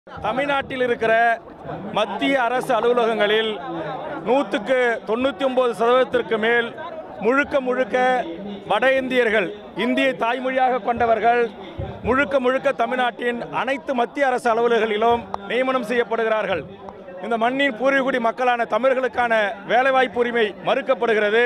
தமிழ்நாட்டில் இருக்கிற மத்திய அரசு அலுவலகங்களில் நூற்றுக்கு தொண்ணூற்றி ஒன்பது சதவீதத்திற்கு மேல் முழுக்க முழுக்க வட இந்தியர்கள் இந்தியை தாய்மொழியாக கொண்டவர்கள் முழுக்க முழுக்க தமிழ்நாட்டின் அனைத்து மத்திய அரசு அலுவலகங்களிலும் நியமனம் செய்யப்படுகிறார்கள் இந்த மண்ணின் பூர்வீகுடி மக்களான தமிழர்களுக்கான வேலைவாய்ப்பு உரிமை மறுக்கப்படுகிறது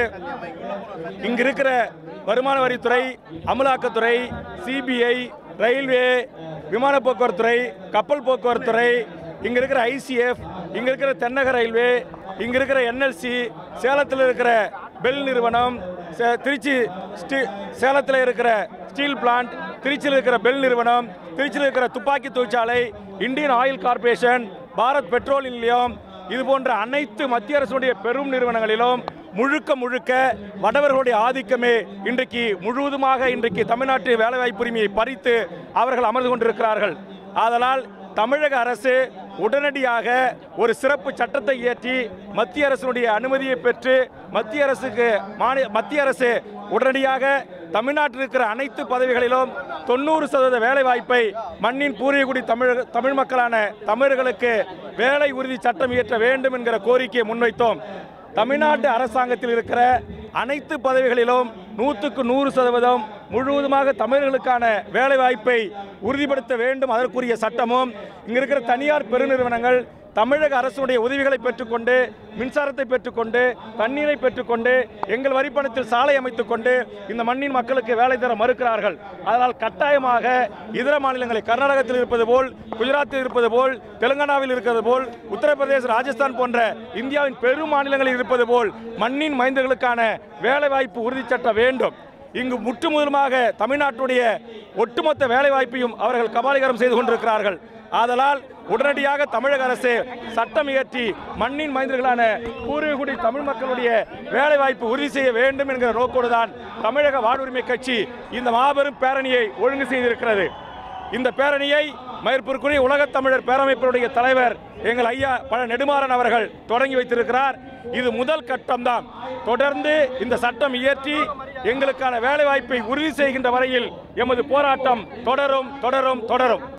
இங்கு இருக்கிற வருமான வரித்துறை அமலாக்கத்துறை சிபிஐ ரயில்வே விமான போக்குவரத்து துறை கப்பல் போக்குவரத்து துறை இங்க இருக்கிற ஐசிஎஃப் இங்க இருக்கிற தென்னக ரயில்வே இங்க இருக்கிற என்எல்சி சேலத்தில் இருக்கிற பெல் நிறுவனம் சே- திருச்சி ஸ்டீ- சேலத்தில் இருக்கிற ஸ்டீல் பிளான்ட் திருச்சியில் இருக்கிற பெல் நிறுவனம் திருச்சியில் இருக்கிற துப்பாக்கி தொழிற்சாலை Indian Oil Corporation Bharat petrol நிலையம் இது போன்ற அனைத்து மத்திய அரசுடைய பெரும் நிறுவனங்களிலும் முழுக்க முழுக்க வடவர்களுடைய ஆதிக்கமே இன்றைக்கு முழுவதுமாக இன்றைக்கு தமிழ்நாட்டு வேலைவாய்ப்பு உரிமையை பறித்து அவர்கள் அமர்ந்து கொண்டிருக்கிறார்கள் ஆதலால் தமிழக அரசு உடனடியாக ஒரு சிறப்பு சட்டத்தை இயற்றி மத்திய அரசினுடைய அனுமதியை பெற்று மத்திய அரசுக்கு மாநில மத்திய அரசு உடனடியாக தமிழ்நாட்டில் இருக்கிற அனைத்து பதவிகளிலும் தொண்ணூறு சதவீத வேலை வாய்ப்பை மண்ணின் பூர்வீகுடி தமிழ் தமிழ் மக்களான தமிழர்களுக்கு வேலை உறுதி சட்டம் இயற்ற வேண்டும் என்கிற கோரிக்கையை முன்வைத்தோம் தமிழ்நாட்டு அரசாங்கத்தில் இருக்கிற அனைத்து பதவிகளிலும் நூற்றுக்கு நூறு சதவீதம் முழுவதுமாக தமிழர்களுக்கான வேலை வாய்ப்பை உறுதிப்படுத்த வேண்டும் அதற்குரிய சட்டமும் இங்க இருக்கிற தனியார் பெருநிறுவனங்கள் தமிழக அரசுடைய உதவிகளை பெற்றுக்கொண்டு மின்சாரத்தை பெற்றுக்கொண்டு தண்ணீரை பெற்றுக்கொண்டு எங்கள் வரிப்பணத்தில் சாலை அமைத்துக் கொண்டு இந்த மண்ணின் மக்களுக்கு வேலை தர மறுக்கிறார்கள் அதனால் கட்டாயமாக இதர மாநிலங்களை கர்நாடகத்தில் இருப்பது போல் குஜராத்தில் இருப்பது போல் தெலுங்கானாவில் இருக்கிறது போல் உத்தரப்பிரதேச ராஜஸ்தான் போன்ற இந்தியாவின் பெரும் மாநிலங்களில் இருப்பது போல் மண்ணின் மைந்தர்களுக்கான வேலை வாய்ப்பு உறுதி சட்டம் வேண்டும் இங்கு முற்று முதலுமாக தமிழ்நாட்டுடைய ஒட்டுமொத்த வேலை வாய்ப்பையும் அவர்கள் கபாலிகரம் செய்து கொண்டிருக்கிறார்கள் ஆதலால் உடனடியாக தமிழக அரசு சட்டம் இயற்றி மண்ணின் மைந்தர்களான பூர்வீகுடி தமிழ் மக்களுடைய வேலை வாய்ப்பு உறுதி செய்ய வேண்டும் என்கிற நோக்கோடு தான் தமிழக வாழ்வுரிமை கட்சி இந்த மாபெரும் பேரணியை ஒழுங்கு செய்திருக்கிறது இந்த பேரணியை மயிர்ப்பிற்குரிய உலகத் தமிழர் பேரமைப்பினுடைய தலைவர் எங்கள் ஐயா பல நெடுமாறன் அவர்கள் தொடங்கி வைத்திருக்கிறார் இது முதல் கட்டம்தான் தொடர்ந்து இந்த சட்டம் இயற்றி எங்களுக்கான வேலைவாய்ப்பை உறுதி செய்கின்ற வரையில் எமது போராட்டம் தொடரும் தொடரும் தொடரும்